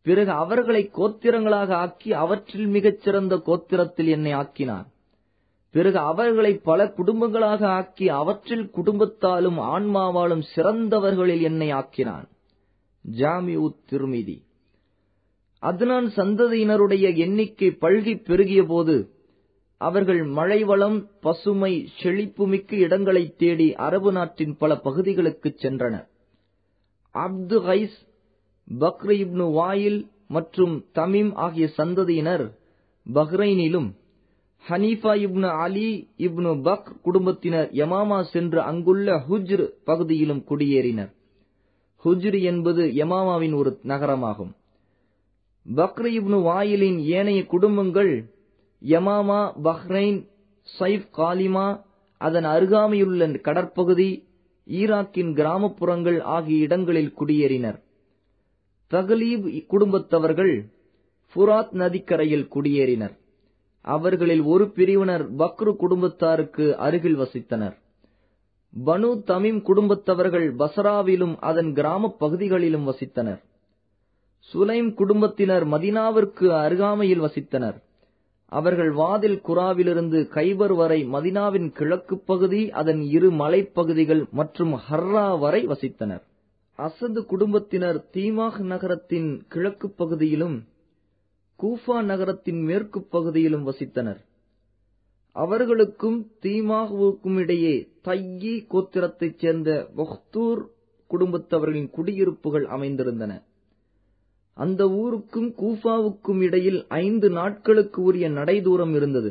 பிறகு அவர்களை கோத்திரங்களாக ஆக்கி அவற்றில் மிகச் சிறந்த கோத்திரத்தில் என்னை ஆக்கினான் பிறகு அவர்களை பல குடும்பங்களாக ஆக்கி அவற்றில் குடும்பத்தாலும் ஆன்மாவாலும் சிறந்தவர்களில் என்னை ஆக்கினான் ஜாமி உத் திருமிதி அதுனான் சந்ததியினருடைய எண்ணிக்கை பல்கி பெருகிய போது அவர்கள் மழைவளம் பசுமை செழிப்புமிக்க இடங்களைத் தேடி அரபு நாட்டின் பல பகுதிகளுக்குச் சென்றனர் அப்து ஹைஸ் பக்ர இப்னு வாயில் மற்றும் தமீம் ஆகிய சந்ததியினர் பஹ்ரைனிலும் ஹனீஃபா இப்னு அலி இப்னு பக் குடும்பத்தினர் யமாமா சென்று அங்குள்ள ஹுஜ்ர் பகுதியிலும் குடியேறினர் ஹுஜ்ர் என்பது யமாமாவின் ஒரு நகரமாகும் பக்ர இப்னு வாயிலின் ஏனைய குடும்பங்கள் யமாமா பஹ்ரைன் சைஃப் காலிமா அதன் அருகாமையுள்ள கடற்பகுதி ஈராக்கின் கிராமப்புறங்கள் ஆகிய இடங்களில் குடியேறினர் தகலீப் குடும்பத்தவர்கள் ஃபுராத் நதிக்கரையில் குடியேறினர் அவர்களில் ஒரு பிரிவினர் பக்ரு குடும்பத்தாருக்கு அருகில் வசித்தனர் பனு தமீம் குடும்பத்தவர்கள் பசராவிலும் அதன் கிராமப் பகுதிகளிலும் வசித்தனர் சுலைம் குடும்பத்தினர் மதினாவிற்கு அருகாமையில் வசித்தனர் அவர்கள் வாதில் குராவிலிருந்து கைபர் வரை மதினாவின் கிழக்குப் பகுதி அதன் இரு மலைப்பகுதிகள் மற்றும் ஹர்ரா வரை வசித்தனர் அசது குடும்பத்தினர் தீமாக் நகரத்தின் கிழக்குப் பகுதியிலும் கூஃபா நகரத்தின் மேற்குப் பகுதியிலும் வசித்தனர் அவர்களுக்கும் தீமாகுவுக்கும் இடையே தையி கோத்திரத்தைச் சேர்ந்த வஹ்தூர் குடும்பத்தவர்களின் குடியிருப்புகள் அமைந்திருந்தன அந்த ஊருக்கும் கூஃபாவுக்கும் இடையில் ஐந்து நாட்களுக்கு உரிய நடைதூரம் இருந்தது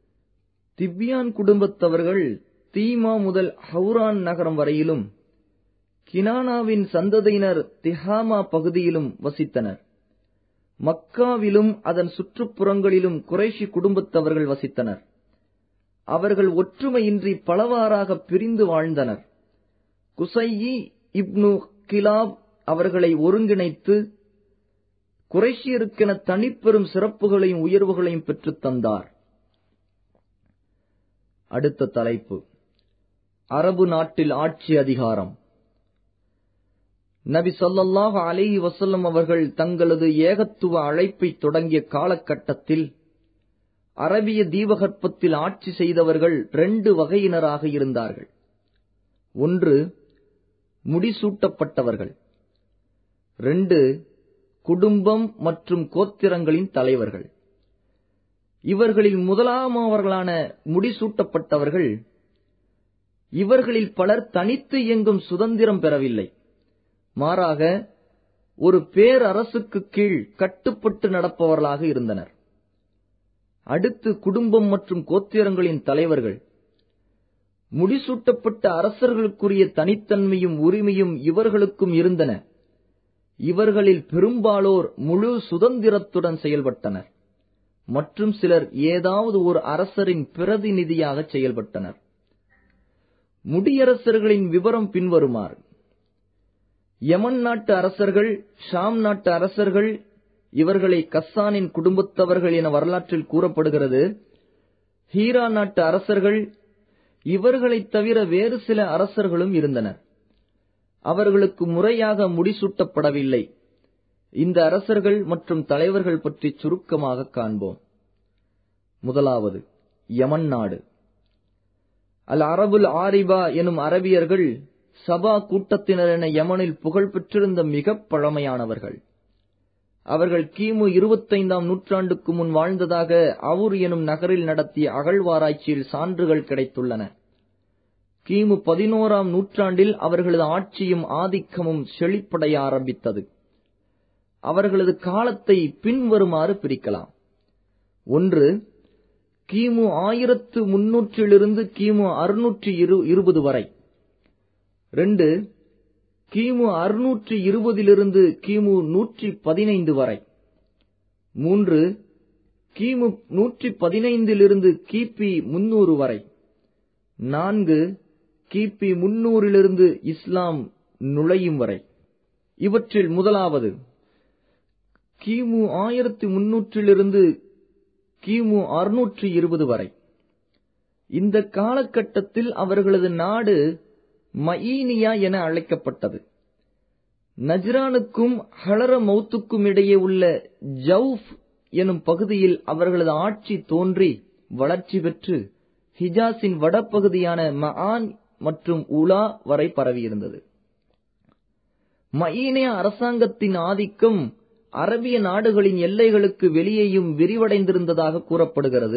திப்யான் குடும்பத்தவர்கள் தீமா முதல் ஹவுரான் நகரம் வரையிலும் கினானாவின் சந்ததியினர் திஹாமா பகுதியிலும் வசித்தனர் மக்காவிலும் அதன் சுற்றுப்புறங்களிலும் குறைஷி குடும்பத்தவர்கள் வசித்தனர் அவர்கள் ஒற்றுமையின்றி பலவாறாக பிரிந்து வாழ்ந்தனர் குசையி இப்னு கிலாப் அவர்களை ஒருங்கிணைத்து குறைஷியருக்கென தனிப்பெரும் சிறப்புகளையும் உயர்வுகளையும் பெற்றுத் தந்தார் அடுத்த தலைப்பு அரபு நாட்டில் ஆட்சி அதிகாரம் நபி ஸல்லல்லாஹு அலைஹி வஸல்லம் அவர்கள் தங்களது ஏகத்துவ அழைப்பை தொடங்கிய காலகட்டத்தில் அரபிய தீபகற்பத்தில் ஆட்சி செய்தவர்கள் ரெண்டு வகையினராக இருந்தார்கள் ஒன்று முடிசூட்டப்பட்டவர்கள் ரெண்டு குடும்பம் மற்றும் கோத்திரங்களின் தலைவர்கள் இவர்களில் முதலாமவர்களான முடிசூட்டப்பட்டவர்கள் இவர்களில் பலர் தனித்து இயங்கும் சுதந்திரம் பெறவில்லை மாறாக ஒரு பேரரசுக்கு கீழ் கட்டுப்பட்டு நடப்பவர்களாக இருந்தனர் அடுத்து குடும்பம் மற்றும் கோத்திரங்களின் தலைவர்கள் முடிசூட்டப்பட்ட அரசர்களுக்குரிய தனித்தன்மையும் உரிமையும் இவர்களுக்கும் இருந்தன இவர்களில் பெரும்பாலோர் முழு சுதந்திரத்துடன் செயல்பட்டனர் மற்றும் சிலர் ஏதாவது ஒரு அரசரின் பிரதிநிதியாக செயல்பட்டனர் முடியரசர்களின் விவரம் பின்வருமாறு யமன் நாட்டு அரசர்கள் ஷாம் நாட்டு அரசர்கள் இவர்களை கஸ்ஸானின் குடும்பத்தவர்கள் என வரலாற்றில் கூறப்படுகிறது ஹீரா நாட்டு அரசர்கள் இவர்களைத் தவிர வேறு சில அரசர்களும் இருந்தனர் அவர்களுக்கு முறையாக முடிசூட்டப்படவில்லை இந்த அரசர்கள் மற்றும் தலைவர்கள் பற்றி சுருக்கமாக காண்போம் முதலாவது யமன் நாடு அல் அரபுல் ஆரிபா எனும் அரபியர்கள் சபா கூட்டத்தினர் என யமனில் புகழ் பெற்றிருந்த மிகப் பழமையானவர்கள் அவர்கள் கிமு இருபத்தைந்தாம் நூற்றாண்டுக்கு முன் வாழ்ந்ததாக அவுர் எனும் நகரில் நடத்திய அகழ்வாராய்ச்சியில் சான்றுகள் கிடைத்துள்ளன கிமு பதினோராம் நூற்றாண்டில் அவர்களது ஆட்சியும் ஆதிக்கமும் செழிப்படைய ஆரம்பித்தது அவர்களது காலத்தை பின்வருமாறு பிரிக்கலாம் ஒன்று கிமு ஆயிரத்து முன்னூற்றிலிருந்து கிமு அறுநூற்றி இருபது வரை ரெண்டு கிமு அறுநூற்றி இருபதிலிருந்து கிமு நூற்றி பதினைந்து வரை மூன்று கிமு நூற்றி பதினைந்திலிருந்து கிபி முன்னூறு வரை நான்கு கிபி முன்னூறிலிருந்து இஸ்லாம் நுழையும் வரை இவற்றில் முதலாவது கிமு ஆயிரத்தி முன்னூற்றிலிருந்து கிமு அறுநூற்றி இருபது வரை இந்த காலகட்டத்தில் அவர்களது நாடு மயீனியா என அழைக்கப்பட்டது நஜ்ரானுக்கும் ஹலர மௌத்துக்கும் இடையே உள்ள ஜவுப் எனும் பகுதியில் அவர்களது ஆட்சி தோன்றி வளர்ச்சி பெற்று ஹிஜாஸின் வடபகுதியான மஆன் மற்றும் உலா வரை பரவியிருந்தது மயீனே அரசாங்கத்தின் ஆதிக்கம் அரபிய நாடுகளின் எல்லைகளுக்கு வெளியேயும் விரிவடைந்திருந்ததாக கூறப்படுகிறது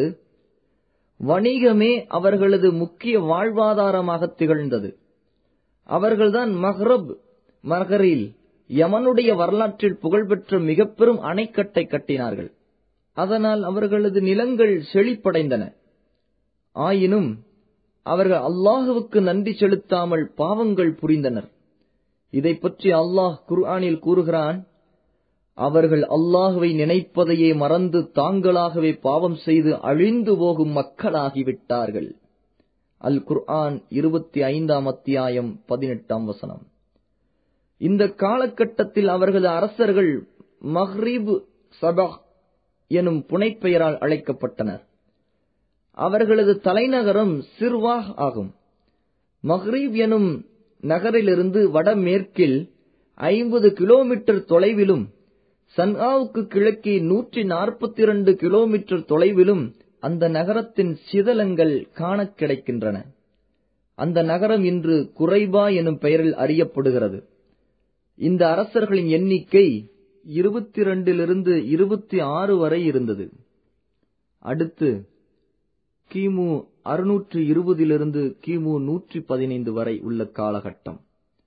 வணிகமே அவர்களது முக்கிய வாழ்வாதாரமாக திகழ்ந்தது அவர்கள்தான் மஹ்ரப் மகரில் யமனுடைய வரலாற்றில் புகழ்பெற்ற மிக பெரும் அணைக்கட்டை கட்டினார்கள் அதனால் அவர்களது நிலங்கள் செழிப்படைந்தன ஆயினும் அவர்கள் அல்லாஹுவுக்கு நன்றி செலுத்தாமல் பாவங்கள் புரிந்தனர் இதை பற்றி அல்லாஹ் குர்ஆனில் கூறுகிறான் அவர்கள் அல்லாஹுவை நினைப்பதையே மறந்து தாங்களாகவே பாவம் செய்து அழிந்து போகும் மக்களாகிவிட்டார்கள் அல் குர்ஆன் இருபத்தி ஐந்தாம் அத்தியாயம் பதினெட்டாம் வசனம் இந்த காலகட்டத்தில் அவர்களது அரசர்கள் மஹ்ரிப் சபா எனும் புனைப்பெயரால் அழைக்கப்பட்டனர் அவர்களது தலைநகரம் சிர்வாஹ் ஆகும் மஹ்ரீப் எனும் நகரிலிருந்து வடமேற்கில் ஐம்பது கிலோமீட்டர் தொலைவிலும் சன்ஆவுக்கு கிழக்கே நூற்றி நாற்பத்தி இரண்டு கிலோமீட்டர் தொலைவிலும் அந்த நகரத்தின் சிதலங்கள் காணக் கிடைக்கின்றன அந்த நகரம் இன்று குறைபா எனும் பெயரில் அறியப்படுகிறது இந்த அரசர்களின் எண்ணிக்கை இருபத்தி இரண்டிலிருந்து இருபத்தி ஆறு வரை இருந்தது அடுத்து கிமு அறுநூற்று இருபதிலிருந்து கிமு நூற்றி பதினைந்து வரை உள்ள காலகட்டம்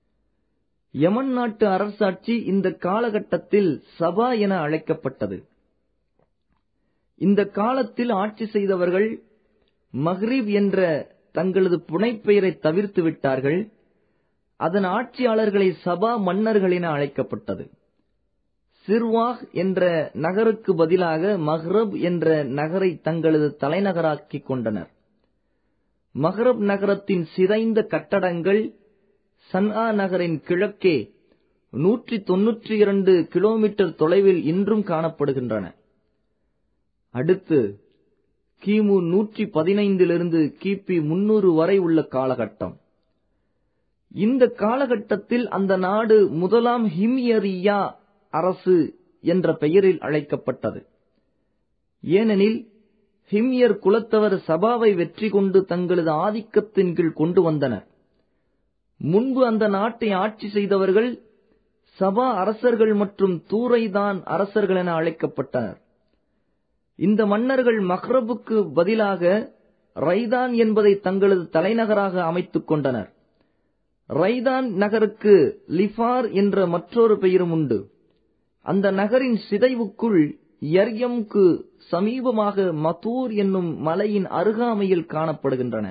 யமன் நாட்டு அரசாட்சி இந்த காலகட்டத்தில் சபா என அழைக்கப்பட்டது இந்த காலத்தில் ஆட்சி செய்தவர்கள் மஹ்ரிப் என்ற தங்களது புனைப்பெயரை தவிர்த்து விட்டார்கள் அதன் ஆட்சியாளர்களை சபா மன்னர்கள் என அழைக்கப்பட்டது சிர்வாஹ் என்ற நகருக்கு பதிலாக மஹ்ரப் என்ற நகரை தங்களது தலைநகராக்கிக் கொண்டனர் மஹ்ரப் நகரத்தின் சிதைந்த கட்டடங்கள் சன்ஆ நகரின் கிழக்கே நூற்றி தொன்னூற்றி இரண்டு கிலோமீட்டர் தொலைவில் இன்றும் காணப்படுகின்றன அடுத்து கிமு நூற்றி பதினைந்திலிருந்து கிபி முன்னூறு வரை உள்ள காலகட்டம் இந்த காலகட்டத்தில் அந்த நாடு முதலாம் ஹிமியரியா அரசு என்ற பெயரில் அழைக்கப்பட்டது ஏனெனில் ஹிம்யர் குலத்தவர் சபாவை வெற்றி கொண்டு தங்களது ஆதிக்கத்தின் கீழ் கொண்டு வந்தனர் முன்பு அந்த நாட்டை ஆட்சி செய்தவர்கள் சபா அரசர்கள் மற்றும் தூரைதான் அரசர்கள் என அழைக்கப்பட்டனர் இந்த மன்னர்கள் மஹ்ரபுக்கு பதிலாக ரைதான் என்பதை தங்களது தலைநகராக அமைத்துக் கொண்டனர் ரைதான் நகருக்கு லிஃபார் என்ற மற்றொரு பெயரும் உண்டு அந்த நகரின் சிதைவுக்குள் யர்யம்க்கு சமீபமாக மதூர் என்னும் மலையின் அருகாமையில் காணப்படுகின்றன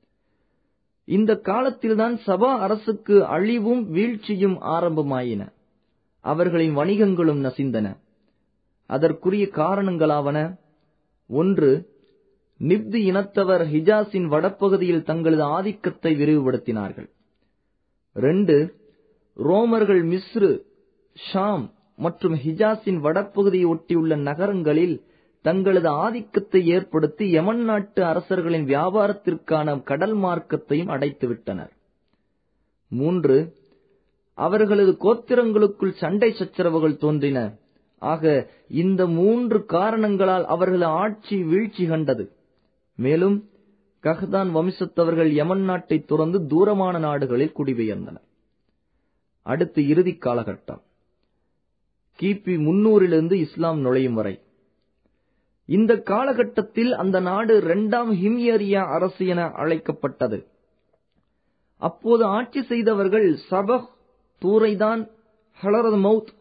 இந்த காலத்தில்தான் சபா அரசுக்கு அழிவும் வீழ்ச்சியும் ஆரம்பமாயின அவர்களின் வணிகங்களும் நசிந்தன அதற்குரிய காரணங்களாவன ஒன்று நிப்தி இனத்தவர் ஹிஜாஸின் வடப்பகுதியில் தங்களது ஆதிக்கத்தை விரிவுபடுத்தினார்கள் ரெண்டு ரோமர்கள் மிஸ்ரு ஷாம் மற்றும் ஹிஜாஸின் வடப்பகுதியை ஒட்டியுள்ள நகரங்களில் தங்களது ஆதிக்கத்தை ஏற்படுத்தி யமன் நாட்டு அரசர்களின் வியாபாரத்திற்கான கடல் மார்க்கத்தையும் அடைத்துவிட்டனர் மூன்று அவர்களது கோத்திரங்களுக்குள் சண்டை சச்சரவுகள் தோன்றின ஆக இந்த மூன்று காரணங்களால் அவர்களது ஆட்சி வீழ்ச்சி கண்டது மேலும் கஹ்தான் வம்சத்தவர்கள் யமன் நாட்டை துறந்து தூரமான நாடுகளில் குடிபெயர்ந்தனர் அடுத்து இறுதி காலகட்டம் கிபி முன்னூறிலிருந்து இஸ்லாம் நுழையும் வரை இந்த காலகட்டத்தில் அந்த நாடு இரண்டாம் ஹிமியரியா அரசு என அழைக்கப்பட்டது அப்போது ஆட்சி செய்தவர்கள் சபஹ் தூரைதான் ஹலரத் மவுத்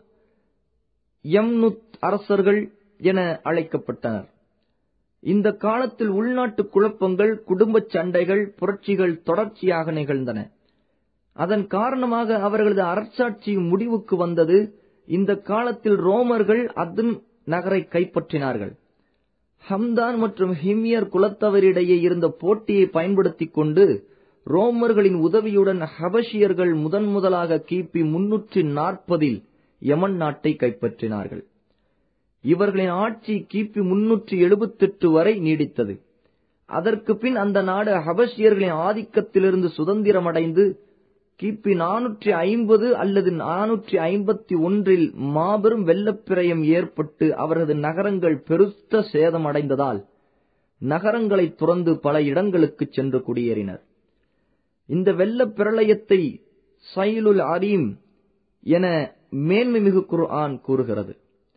யம்னுத் அரசர்கள் என அழைக்கப்பட்டனர் இந்த காலத்தில் உள்நாட்டு குழப்பங்கள் குடும்பச் சண்டைகள் புரட்சிகள் தொடர்ச்சியாக நிகழ்ந்தன அதன் காரணமாக அவர்களது அரசாட்சி முடிவுக்கு வந்தது இந்த காலத்தில் ரோமர்கள் அதன் நகரை கைப்பற்றினார்கள் ஹம்தான் மற்றும் ஹிமியர் குலத்தவரிடையே இருந்த போட்டியை பயன்படுத்திக் கொண்டு ரோமர்களின் உதவியுடன் ஹபஷியர்கள் முதன் முதலாக கிபி முன்னூற்றி நாற்பதில் யமன் நாட்டை கைப்பற்றினார்கள் இவர்களின் ஆட்சி கிபி முன்னூற்றி எழுபத்தெட்டு வரை நீடித்தது அதற்கு பின் அந்த நாடு ஹபஷியர்களின் ஆதிக்கத்திலிருந்து சுதந்திரமடைந்து கிபி நானூற்றி ஐம்பது அல்லது நானூற்றி ஐம்பத்தி ஒன்றில் மாபெரும் வெள்ளப்பிரயம் ஏற்பட்டு அவரது நகரங்கள் பெருத்த சேதமடைந்ததால் நகரங்களை துறந்து பல இடங்களுக்கு சென்று குடியேறினர் இந்த வெள்ளப் பிரளயத்தை சைலுல் அரீம் என மேன்மைமிகு குர்ஆன் கூறுகிறது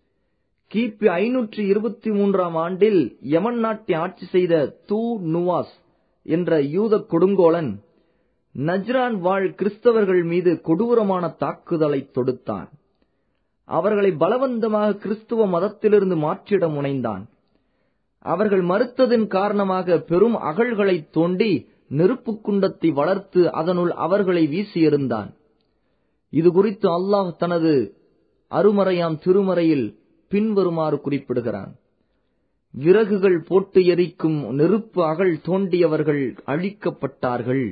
கிபி ஐநூற்றி இருபத்தி மூன்றாம் ஆண்டில் யமன் நாட்டை ஆட்சி செய்த தூ நுவாஸ் என்ற யூத கொடுங்கோலன் நஜ்ரான் வாழ் கிறிஸ்தவர்கள் மீது கொடூரமான தாக்குதலை தொடுத்தான் அவர்களை பலவந்தமாக கிறிஸ்துவ மதத்திலிருந்து மாற்றிட முனைந்தான் அவர்கள் மறுத்ததன் காரணமாக பெரும் அகழ்களை தோண்டி நெருப்பு குண்டத்தை வளர்த்து அதனுள் அவர்களை வீசியிருந்தான் இது குறித்து அல்லாஹ் தனது அருமறையாம் திருமறையில் பின்வருமாறு குறிப்பிடுகிறான் விறகுகள் போட்டு எரிக்கும் நெருப்பு அகழ் தோண்டியவர்கள் அழிக்கப்பட்டார்கள்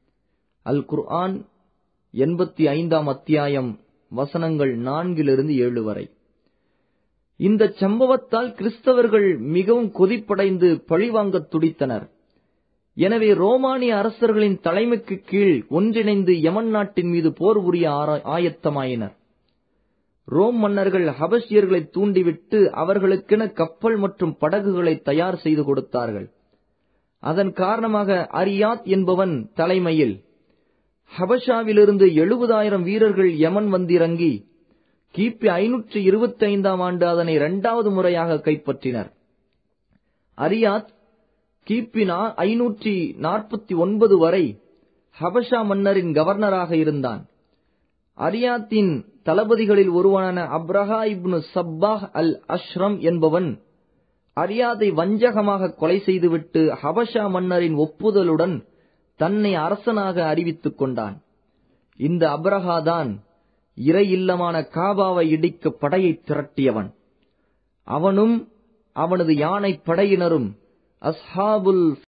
அல் குர்ஆன் எண்பத்தி ஐந்தாம் அத்தியாயம் வசனங்கள் நான்கிலிருந்து ஏழு வரை இந்த சம்பவத்தால் கிறிஸ்தவர்கள் மிகவும் கொதிப்படைந்து பழிவாங்கத் துடித்தனர் எனவே ரோமானிய அரசர்களின் தலைமைக்கு கீழ் ஒன்றிணைந்து யமன் நாட்டின் மீது போர் புரிய ஆயத்தமாயினர் ரோம் மன்னர்கள் ஹபஷியர்களை தூண்டிவிட்டு அவர்களுக்கென கப்பல் மற்றும் படகுகளை தயார் செய்து கொடுத்தார்கள் அதன் காரணமாக அரியாத் என்பவன் தலைமையில் ஹபஷாவிலிருந்து எழுபதாயிரம் வீரர்கள் யமன் வந்திறங்கி கிபி ஐநூற்றி இருபத்தி ஐந்தாம் ஆண்டு அதனை இரண்டாவது முறையாக கைப்பற்றினர் அரியாத் கிபி ஐநூற்றி நாற்பத்தி ஒன்பது வரை ஹபஷா மன்னரின் கவர்னராக இருந்தான் அரியாத்தின் தளபதிகளில் ஒருவனான அப்ரஹா இப்னு சப்பாஹ் அல் அஷ்ரம் என்பவன் அரியாதை வஞ்சகமாக கொலை செய்துவிட்டு ஹபஷா மன்னரின் ஒப்புதலுடன் தன்னை அரசனாக அறிவித்துக் கொண்டான் இந்த அப்ரஹாதான் இறை இல்லமான காபாவை இடிக்க படையை திரட்டியவன் அவனும் அவனது யானை படையினரும் அஸ்ஹாபுல்